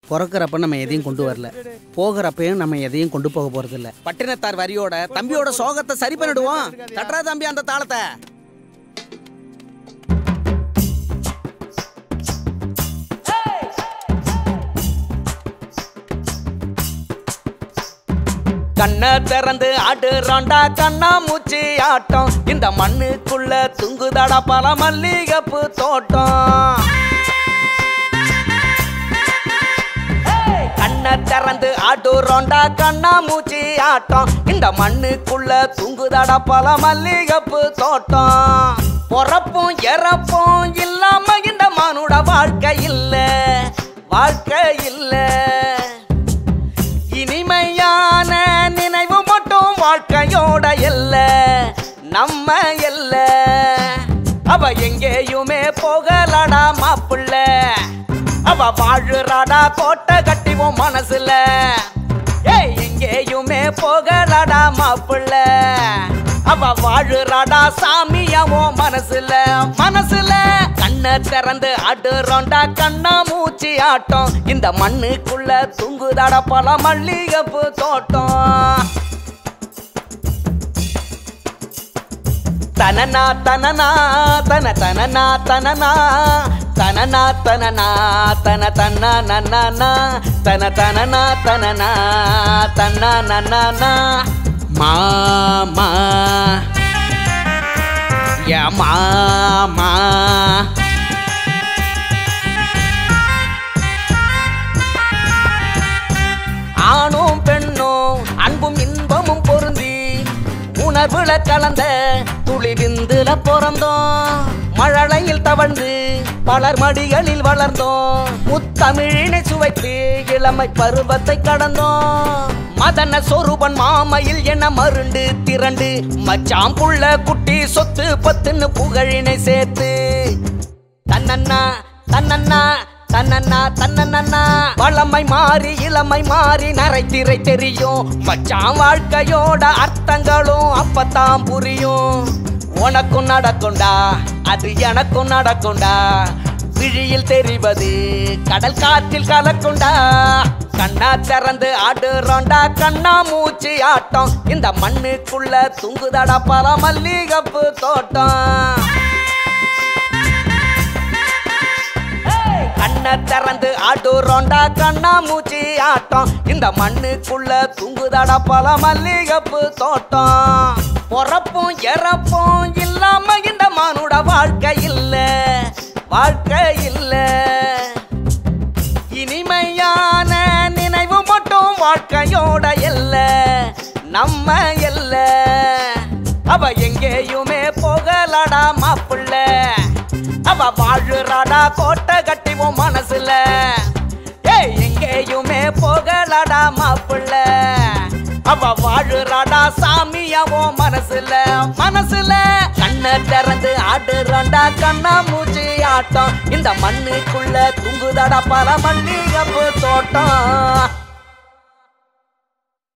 பிறக்கிறப்ப நம்ம எதையும் கொண்டு வரல போகிறப்பையும் நம்ம எதையும் கொண்டு போக போறதில்ல பட்டினத்தார் வரியோட தம்பியோட சோகத்தை சரி பண்ணிடுவோம் தட்டுறா தம்பி அந்த தாளத்தை கண்ணை திறந்து ஆடுறாண்டா கண்ணா மூச்சி ஆட்டம் இந்த மண்ணுக்குள்ள துங்குதடா பல மல்லிகைப்பூ தோட்டம் கண்ணை திறந்து ஆடுறோண்டா கண்ணா மூச்சி ஆட்டம் இந்த மண்ணுக்குள்ள துங்குதடா பல மல்லிகைப்பூ தோட்டம் பொறப்பும் இறப்பும் இல்லாம இந்த மனுட வாழ்க்கை இல்ல வாழ்க்கை இல்லை இனிமையான நினைவு மட்டும் வாழ்க்கையோட எல்ல நம்ம எல்ல அவ எங்கேயுமே போகலடா மாப்பிள்ள அவ வாழுறாடா கோட்டை கட்டிவோம் மனசுல ஏய் எங்கேயுமே போகலடா மாப்பிள்ள அவ வாழுறாடா சாமியாவோ மனசுல மனசுல கண்ணை திறந்து அடுறோண்டா கண்ணா மூச்சி ஆட்டம் இந்த மண்ணுக்குள்ள தூங்குதாட பல மல்லிகைப்பூ தோட்டம் தனனா தனனா தன தனனா தனனா தனனா தனனா தன தன்னா நன்னா தன தனனா தனனா தன்னா நன்னா மாமா யா மாமா ஆணும் பெண்ணும் அன்பும் இன்பமும் பொருந்தி உணர்வுல கலந்த துளி விந்துல பிறந்தோம் மழலையில் தவழ்ந்து பலர் மடிகளில் வளர்ந்தோம் முத்தமிழினை சுவைத்து இளமை பருவத்தை கடந்தோம் மதன சொரூபன் மாமையில் என மருண்டு திரண்டு மச்சாம் புள்ள குட்டி சொத்து பத்துன்னு புகழினை சேர்த்து தன்னண்ணா தன்னண்ணா தன்னண்ணா தன்னண்ணா வளமை மாறி இளமை மாறி நரைத்திரை தெரியும் மச்சான் வாழ்க்கையோட அர்த்தங்களும் அப்பத்தான் புரியும் உனக்கும் நடக்கும்டா அது எனக்கும் நடக்கும்டா விழியில் தெரிவது கடல் காற்றில் கலக்குண்டா கண்ணா திறந்து ஆடுறோண்டா கண்ணா மூச்சு ஆட்டம் இந்த மண்ணுக்குள்ள துங்குதடா பல மல்லிகைப்பூ தோட்டம் கண்ணை திறந்து ஆடுறோண்டா கண்ணா மூச்சி ஆட்டம் இந்த மண்ணுக்குள்ள தூங்குதடா பல மல்லிகைப்பூ தோட்டம் பொறப்பும் இறப்பும் இல்லாம இந்த மனுட வாழ்க்கை இல்ல வாழ்க்கை இல்ல இனிமையான நினைவு மட்டும் வாழ்க்கையோட எல்ல நம்ம எல்ல அவ எங்கேயுமே போகலடா மாப்பிள்ள அவ வாழுறாடா கோட்டை கட்டிவோம் மனசுல ஏய் எங்கேயுமே போகலடா மாப்பிள்ள அவ வாழுறாடா சாமியாவோ மனசுல மனசுல கண்ணை திறந்து ஆடுறாண்டா கண்ணா மூச்சு ஆட்டம் இந்த மண்ணுக்குள்ள துங்குதடா பல மல்லிகைப்பூ தோட்டம்